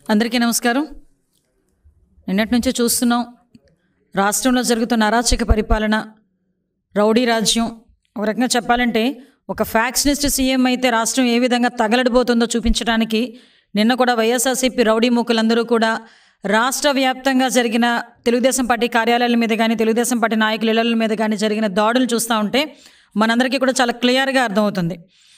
అందరికీ నమస్కారం నిన్నటి నుంచే చూస్తున్నాం రాష్ట్రంలో జరుగుతున్న అరాచక పరిపాలన రౌడీ రాజ్యం ఒక రకంగా చెప్పాలంటే ఒక ఫ్యాక్షనిస్ట్ సీఎం అయితే రాష్ట్రం ఏ విధంగా తగలడిపోతుందో చూపించడానికి నిన్న కూడా వైఎస్ఆర్సీపీ రౌడీ మూకలందరూ కూడా రాష్ట్ర వ్యాప్తంగా జరిగిన తెలుగుదేశం పార్టీ కార్యాలయాల మీద కానీ తెలుగుదేశం పార్టీ నాయకుల ఇళ్ల మీద కానీ జరిగిన దాడులు చూస్తూ ఉంటే మనందరికీ కూడా చాలా క్లియర్గా అర్థమవుతుంది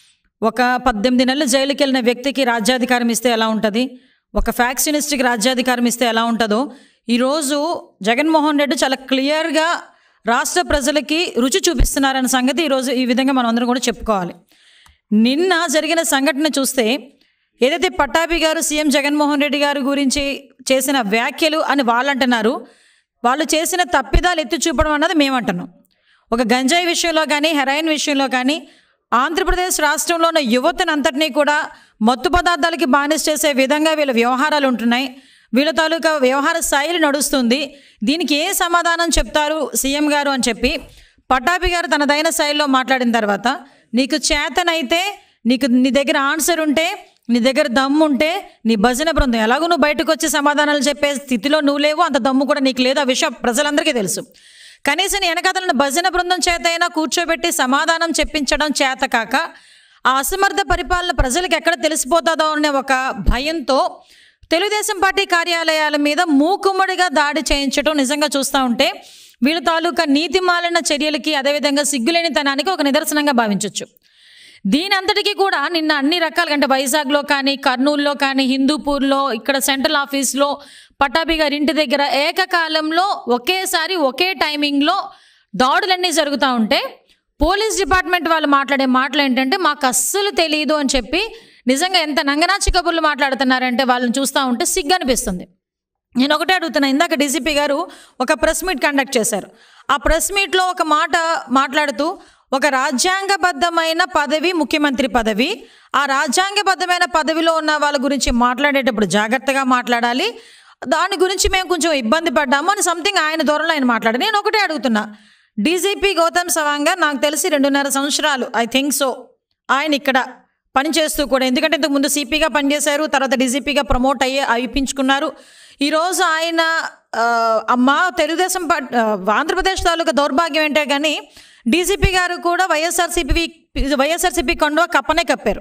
ఒక పద్దెనిమిది నెలలు జైలుకి వెళ్ళిన వ్యక్తికి రాజ్యాధికారం ఇస్తే ఎలా ఉంటుంది ఒక ఫ్యాక్షనిస్ట్కి రాజ్యాధికారం ఇస్తే ఎలా ఉంటుందో ఈరోజు జగన్మోహన్ రెడ్డి చాలా క్లియర్గా రాష్ట్ర ప్రజలకి రుచి చూపిస్తున్నారన్న సంగతి ఈరోజు ఈ విధంగా మనం అందరం కూడా చెప్పుకోవాలి నిన్న జరిగిన సంఘటన చూస్తే ఏదైతే పట్టాభి గారు సీఎం జగన్మోహన్ రెడ్డి గారి గురించి చేసిన వ్యాఖ్యలు అని వాళ్ళు అంటున్నారు వాళ్ళు చేసిన తప్పిదాలు ఎత్తి చూపడం అన్నది మేమంటున్నాం ఒక గంజాయి విషయంలో కానీ హెరాయిన్ విషయంలో కానీ ఆంధ్రప్రదేశ్ రాష్ట్రంలో ఉన్న యువతను అంతటినీ కూడా మత్తు పదార్థాలకి బానిస చేసే విధంగా వీళ్ళ వ్యవహారాలు ఉంటున్నాయి వీళ్ళ తాలూకా వ్యవహార శైలి నడుస్తుంది దీనికి ఏ సమాధానం చెప్తారు సీఎం గారు అని చెప్పి పట్టాభి గారు తనదైన శైలిలో మాట్లాడిన తర్వాత నీకు చేతనైతే నీకు నీ దగ్గర ఆన్సర్ ఉంటే నీ దగ్గర దమ్ము ఉంటే నీ భజన బృందం ఎలాగో నువ్వు బయటకు వచ్చి సమాధానాలు చెప్పే స్థితిలో నువ్వు లేవు అంత దమ్ము కూడా నీకు లేదు ఆ విషయం ప్రజలందరికీ తెలుసు కనీసం నీ వెనకాతలను భజన బృందం చేత అయినా కూర్చోబెట్టి సమాధానం చెప్పించడం చేత కాక ఆ అసమర్థ పరిపాలన ప్రజలకు ఎక్కడ తెలిసిపోతుందో అనే ఒక భయంతో తెలుగుదేశం పార్టీ కార్యాలయాల మీద మూకుమ్మడిగా దాడి చేయించడం నిజంగా చూస్తూ ఉంటే వీళ్ళ తాలూకా నీతిమాలిన చర్యలకి అదేవిధంగా సిగ్గులేనితనానికి ఒక నిదర్శనంగా భావించవచ్చు దీని అంతటికీ కూడా నిన్న అన్ని రకాలుగా అంటే వైజాగ్లో కానీ కర్నూలులో కానీ హిందూపూర్లో ఇక్కడ సెంట్రల్ ఆఫీస్లో పటాభి గారి ఇంటి దగ్గర ఏకకాలంలో ఒకేసారి ఒకే టైమింగ్లో దాడులన్నీ జరుగుతూ ఉంటే పోలీస్ డిపార్ట్మెంట్ వాళ్ళు మాట్లాడే మాటలు ఏంటంటే మాకు అస్సలు తెలియదు అని చెప్పి నిజంగా ఎంత నంగనాచి కబుర్లు మాట్లాడుతున్నారంటే వాళ్ళని చూస్తూ ఉంటే సిగ్గు అనిపిస్తుంది నేను ఒకటే అడుగుతున్నా ఇందాక డీసీపీ గారు ఒక ప్రెస్ మీట్ కండక్ట్ చేశారు ఆ ప్రెస్ మీట్లో ఒక మాట మాట్లాడుతూ ఒక రాజ్యాంగబద్ధమైన పదవి ముఖ్యమంత్రి పదవి ఆ రాజ్యాంగబద్ధమైన పదవిలో ఉన్న వాళ్ళ గురించి మాట్లాడేటప్పుడు జాగ్రత్తగా మాట్లాడాలి దాని గురించి మేము కొంచెం ఇబ్బంది పడ్డాము అని సంథింగ్ ఆయన దూరంలో ఆయన మాట్లాడారు నేను ఒకటే అడుగుతున్నా డీజీపీ గౌతమ్ సవాంగ్ గారు నాకు తెలిసి రెండున్నర సంవత్సరాలు ఐ థింక్ సో ఆయన ఇక్కడ పనిచేస్తూ కూడా ఎందుకంటే ఇంతకు ముందు సిపిగా పనిచేశారు తర్వాత డీజీపీగా ప్రమోట్ అయ్యి అయ్యించుకున్నారు ఈరోజు ఆయన ఆ, అమ్మా తెలుగుదేశం పార్టీ ఆ, ఆంధ్రప్రదేశ్ తాలూకా దౌర్భాగ్యం ఏంటే కానీ డీజీపీ గారు కూడా వైఎస్ఆర్సీపీ వైఎస్ఆర్సీపీ కండువా కప్పనే కప్పారు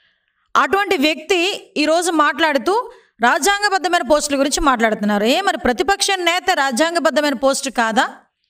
అటువంటి వ్యక్తి ఈరోజు మాట్లాడుతూ రాజ్యాంగబద్ధమైన పోస్టుల గురించి మాట్లాడుతున్నారు ఏ మరి ప్రతిపక్ష నేత రాజ్యాంగబద్ధమైన పోస్ట్ కాదా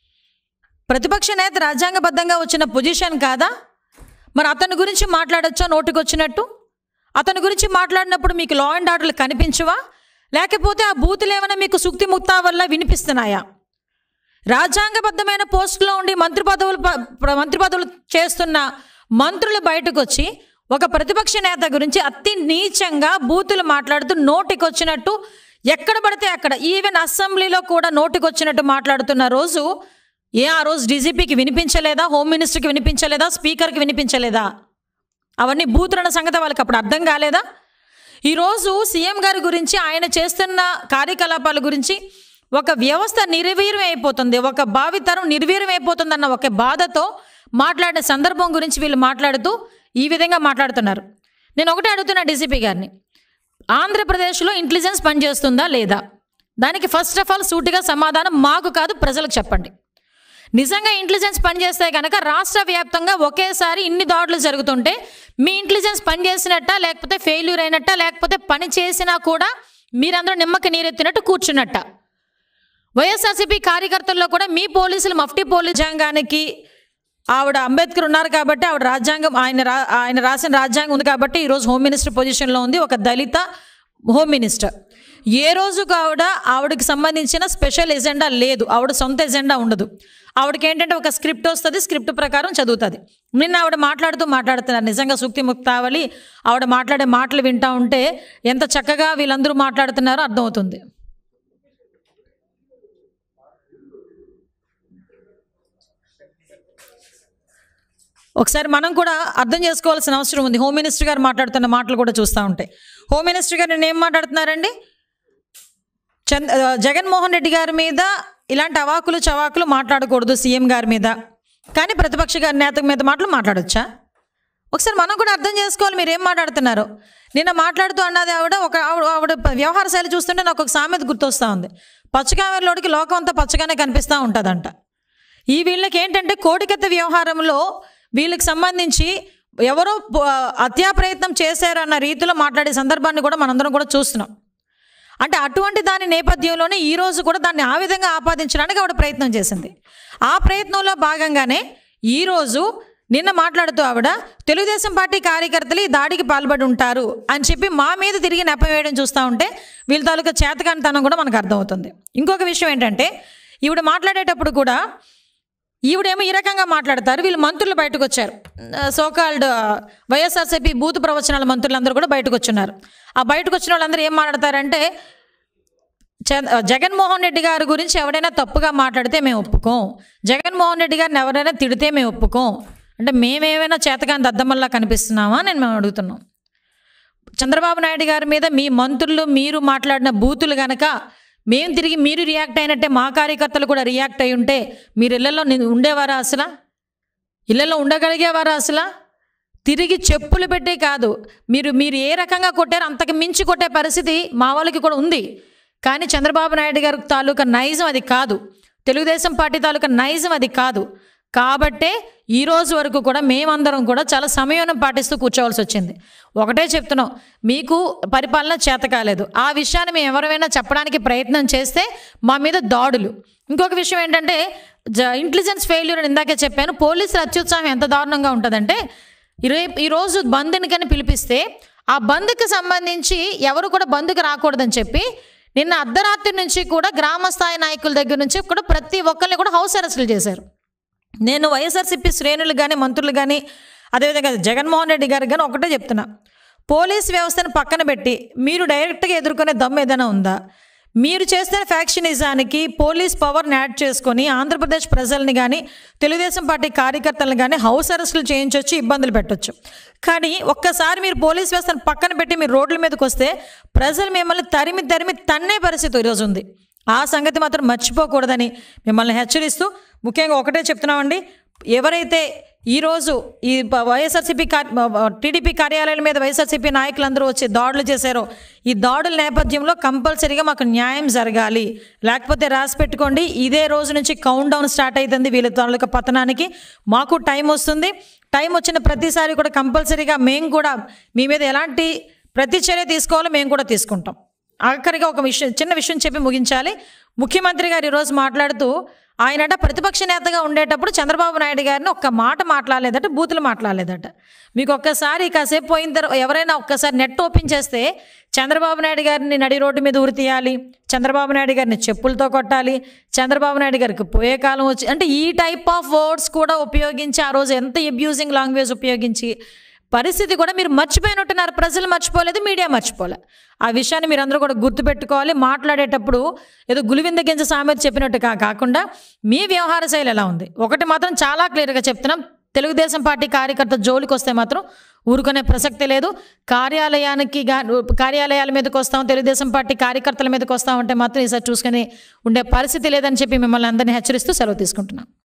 ప్రతిపక్ష నేత రాజ్యాంగబద్ధంగా వచ్చిన పొజిషన్ కాదా మరి అతని గురించి మాట్లాడొచ్చా నోటికి వచ్చినట్టు అతని గురించి మాట్లాడినప్పుడు మీకు లా అండ్ ఆర్డర్లు కనిపించవా లేకపోతే ఆ బూతులు ఏమైనా మీకు సుక్తి ముక్తా వల్ల వినిపిస్తున్నాయా రాజ్యాంగబద్ధమైన పోస్టులో ఉండి మంత్రి పదవులు ప- ప్ర- మంత్రి పదవులు చేస్తున్న మంత్రులు బయటకు వచ్చి ఒక ప్రతిపక్ష నేత గురించి అతి నీచంగా బూతులు మాట్లాడుతూ నోటికి వచ్చినట్టు ఎక్కడ పడితే అక్కడ ఈవెన్ అసెంబ్లీలో కూడా నోటికి వచ్చినట్టు మాట్లాడుతున్న రోజు ఏ ఆ రోజు డీజీపీకి వినిపించలేదా హోమ్ మినిస్టర్కి వినిపించలేదా స్పీకర్కి వినిపించలేదా అవన్నీ బూతులన్న సంగతి వాళ్ళకి అప్పుడు అర్థం కాలేదా ఈరోజు సీఎం గారి గురించి ఆయన చేస్తున్న కార్యకలాపాల గురించి ఒక వ్యవస్థ నిర్వీర్యం అయిపోతుంది ఒక భావితరం నిర్వీర్యం అయిపోతుందన్న ఒక బాధతో మాట్లాడే సందర్భం గురించి వీళ్ళు మాట్లాడుతూ ఈ విధంగా మాట్లాడుతున్నారు నేను ఒకటే అడుగుతున్నా డీసీపీ గారిని ఆంధ్రప్రదేశ్లో ఇంటెలిజెన్స్ పనిచేస్తుందా లేదా దానికి ఫస్ట్ ఆఫ్ ఆల్ సూటిగా సమాధానం మాకు కాదు ప్రజలకు చెప్పండి నిజంగా ఇంటెలిజెన్స్ పనిచేస్తే కనుక రాష్ట్ర వ్యాప్తంగా ఒకేసారి ఇన్ని దాడులు జరుగుతుంటే మీ ఇంటెలిజెన్స్ పనిచేసినట్ట లేకపోతే ఫెయిల్యూర్ అయినట్ట లేకపోతే పని చేసినా కూడా మీరందరూ నిమ్మకి నీరెత్తినట్టు కూర్చున్నట్ట వైఎస్ఆర్సీపీ కార్యకర్తల్లో కూడా మీ పోలీసులు మఫ్టీ పోలీస్ రాజ్యాంగానికి ఆవిడ అంబేద్కర్ ఉన్నారు కాబట్టి ఆవిడ రాజ్యాంగం ఆయన రా ఆయన రాసిన రాజ్యాంగం ఉంది కాబట్టి ఈరోజు హోమ్ మినిస్టర్ పొజిషన్లో ఉంది ఒక దళిత హోమ్ మినిస్టర్ ఏ రోజు ఆవిడ ఆవిడకి సంబంధించిన స్పెషల్ ఎజెండా లేదు ఆవిడ సొంత ఎజెండా ఉండదు ఆవిడకి ఏంటంటే ఒక స్క్రిప్ట్ వస్తుంది స్క్రిప్ట్ ప్రకారం చదువుతుంది నిన్న ఆవిడ మాట్లాడుతూ మాట్లాడుతున్నారు నిజంగా సూక్తి ముక్తావలి ఆవిడ మాట్లాడే మాటలు వింటా ఉంటే ఎంత చక్కగా వీళ్ళందరూ మాట్లాడుతున్నారో అర్థమవుతుంది ఒకసారి మనం కూడా అర్థం చేసుకోవాల్సిన అవసరం ఉంది హోమ్ మినిస్టర్ గారు మాట్లాడుతున్న మాటలు కూడా చూస్తూ ఉంటాయి హోమ్ మినిస్టర్ గారు నేను ఏం మాట్లాడుతున్నారండి చంద్ ఆ, జగన్మోహన్ రెడ్డి గారి మీద ఇలాంటి అవాకులు చవాకులు మాట్లాడకూడదు సీఎం గారి మీద కానీ ప్రతిపక్ష గారి నేత మీద మాటలు మాట్లాడొచ్చా ఒకసారి మనం కూడా అర్థం చేసుకోవాలి మీరు ఏం మాట్లాడుతున్నారు నిన్న మాట్లాడుతూ అన్నది ఆవిడ ఒక ఆవిడ ఆవిడ వ్యవహార శైలి చూస్తుంటే నాకు ఒక సామెత గుర్తొస్తూ ఉంది పచ్చకామెలోడికి లోకం అంతా పచ్చగానే కనిపిస్తూ ఉంటుందంట ఈ వీళ్ళకి ఏంటంటే కోడికత్త వ్యవహారంలో వీళ్ళకి సంబంధించి ఎవరో ప- హత్యా ప్రయత్నం చేశారన్న రీతిలో మాట్లాడే సందర్భాన్ని కూడా మనందరం కూడా చూస్తున్నాం అంటే అటువంటి దాని నేపథ్యంలోనే ఈ రోజు కూడా దాన్ని ఆ విధంగా ఆపాదించడానికి ఆవిడ ప్రయత్నం చేసింది ఆ ప్రయత్నంలో భాగంగానే ఈరోజు నిన్న మాట్లాడుతూ ఆవిడ తెలుగుదేశం పార్టీ కార్యకర్తలు ఈ దాడికి పాల్పడి ఉంటారు అని చెప్పి మా మీద తిరిగి నెపం వేయడం చూస్తూ ఉంటే వీళ్ళ తాలూకా చేతకానితనం కూడా మనకు అర్థమవుతుంది ఇంకొక విషయం ఏంటంటే ఈవిడ మాట్లాడేటప్పుడు కూడా ఈవిడేమో ఈ రకంగా మాట్లాడతారు వీళ్ళు మంత్రులు బయటకు వచ్చారు సోకాల్డ్ వైఎస్ఆర్సీపీ బూత్ ప్రవచనాల మంత్రులందరూ కూడా బయటకు వచ్చున్నారు ఆ బయటకు వచ్చిన వాళ్ళందరూ ఏం మాట్లాడతారంటే చంద్ర- జగన్మోహన్ రెడ్డి గారి గురించి ఎవరైనా తప్పుగా మాట్లాడితే మేము ఒప్పుకోం జగన్మోహన్ రెడ్డి గారిని ఎవరైనా తిడితే మేము ఒప్పుకోం అంటే మేమేమైనా చేతకాని దద్దమ్మల్లా కనిపిస్తున్నామా నేను మేము అడుగుతున్నాం చంద్రబాబు నాయుడు గారి మీద మీ మంత్రులు మీరు మాట్లాడిన బూతులు గనక మేము తిరిగి మీరు రియాక్ట్ అయినట్టే మా కార్యకర్తలు కూడా రియాక్ట్ అయి ఉంటే మీరు ఇళ్లలో ని- ఉండేవారా అసలు ఇళ్లలో ఉండగలిగేవారా అసలు తిరిగి చెప్పులు పెట్టే కాదు మీరు మీరు ఏ రకంగా కొట్టారో అంతకు మించి కొట్టే పరిస్థితి మా వాళ్ళకి కూడా ఉంది కానీ చంద్రబాబు నాయుడు గారి తాలూకా నైజం అది కాదు తెలుగుదేశం పార్టీ తాలూకా నైజం అది కాదు కాబట్టే ఈ రోజు వరకు కూడా మేమందరం కూడా చాలా సమయం పాటిస్తూ కూర్చోవాల్సి వచ్చింది ఒకటే చెప్తున్నాం మీకు పరిపాలన చేత కాలేదు ఆ విషయాన్ని మేము ఎవరైనా చెప్పడానికి ప్రయత్నం చేస్తే మా మీద దాడులు ఇంకొక విషయం ఏంటంటే జ ఇంటెలిజెన్స్ ఫెయిల్యూర్ అని ఇందాకే చెప్పాను పోలీసుల అత్యుత్సాహం ఎంత దారుణంగా ఉంటుందంటే రేపు ఈరోజు బంద్ని కానీ పిలిపిస్తే ఆ బంద్కి సంబంధించి ఎవరు కూడా బంద్కి రాకూడదని చెప్పి నిన్న అర్ధరాత్రి నుంచి కూడా గ్రామ స్థాయి నాయకుల దగ్గర నుంచి కూడా ప్రతి ఒక్కరిని కూడా హౌస్ అరెస్టులు చేశారు నేను వైఎస్ఆర్సీపీ శ్రేణులు కానీ మంత్రులు కానీ అదేవిధంగా జగన్మోహన్ రెడ్డి గారికి కానీ ఒకటే చెప్తున్నా పోలీస్ వ్యవస్థను పక్కన పెట్టి మీరు డైరెక్ట్గా ఎదుర్కొనే దమ్ము ఏదైనా ఉందా మీరు చేస్తున్న ఫ్యాక్షనిజానికి పోలీస్ పవర్ని యాడ్ చేసుకొని ఆంధ్రప్రదేశ్ ప్రజల్ని కానీ తెలుగుదేశం పార్టీ కార్యకర్తలను కానీ హౌస్ అరెస్టులు చేయించవచ్చు ఇబ్బందులు పెట్టొచ్చు కానీ ఒక్కసారి మీరు పోలీస్ వ్యవస్థను పక్కన పెట్టి మీరు రోడ్ల మీదకి వస్తే ప్రజలు మిమ్మల్ని తరిమి తరిమి తన్నే పరిస్థితి ఈరోజు ఉంది ఆ సంగతి మాత్రం మర్చిపోకూడదని మిమ్మల్ని హెచ్చరిస్తూ ముఖ్యంగా ఒకటే చెప్తున్నామండి ఎవరైతే ఈరోజు ఈ ప- వైఎస్ఆర్సీపీ కార్ టీడీపీ కార్యాలయాల మీద వైఎస్ఆర్సీపీ నాయకులందరూ వచ్చి దాడులు చేశారో ఈ దాడుల నేపథ్యంలో కంపల్సరీగా మాకు న్యాయం జరగాలి లేకపోతే రాసి పెట్టుకోండి ఇదే రోజు నుంచి కౌంట్ డౌన్ స్టార్ట్ అవుతుంది వీళ్ళ తాలూకా పతనానికి మాకు టైం వస్తుంది టైం వచ్చిన ప్రతిసారి కూడా కంపల్సరీగా మేము కూడా మీ మీద ఎలాంటి ప్రతి చర్య తీసుకోవాలో మేము కూడా తీసుకుంటాం ఆఖరిగా ఒక విషయం చిన్న విషయం చెప్పి ముగించాలి ముఖ్యమంత్రి గారు ఈరోజు మాట్లాడుతూ ఆయనట ప్రతిపక్ష నేతగా ఉండేటప్పుడు చంద్రబాబు నాయుడు గారిని ఒక్క మాట మాట్లాడలేదట బూతులు మాట్లాడలేదట మీకు ఒక్కసారి కాసేపు పోయిన తర్వాత ఎవరైనా ఒక్కసారి నెట్ ఓపెన్ చేస్తే చంద్రబాబు నాయుడు గారిని నడి రోడ్డు మీద ఉరి తీయాలి చంద్రబాబు నాయుడు గారిని చెప్పులతో కొట్టాలి చంద్రబాబు నాయుడు గారికి పోయే కాలం వచ్చి అంటే ఈ టైప్ ఆఫ్ వర్డ్స్ కూడా ఉపయోగించి ఆ రోజు ఎంత అబ్యూజింగ్ లాంగ్వేజ్ ఉపయోగించి పరిస్థితి కూడా మీరు మర్చిపోయినట్టున్నారు ప్రజలు మర్చిపోలేదు మీడియా మర్చిపోలే ఆ విషయాన్ని మీరు అందరూ కూడా గుర్తుపెట్టుకోవాలి మాట్లాడేటప్పుడు ఏదో గులివింద గింజ సామెత చెప్పినట్టు కా కాకుండా మీ వ్యవహార శైలి ఎలా ఉంది ఒకటి మాత్రం చాలా క్లియర్గా చెప్తున్నాం తెలుగుదేశం పార్టీ కార్యకర్త జోలికి వస్తే మాత్రం ఊరుకునే ప్రసక్తి లేదు కార్యాలయానికి గా కార్యాలయాల మీదకి వస్తాం తెలుగుదేశం పార్టీ కార్యకర్తల మీదకి వస్తాం అంటే మాత్రం ఈసారి చూసుకొని ఉండే పరిస్థితి లేదని చెప్పి మిమ్మల్ని అందరినీ హెచ్చరిస్తూ సెలవు తీసుకుంటున్నాం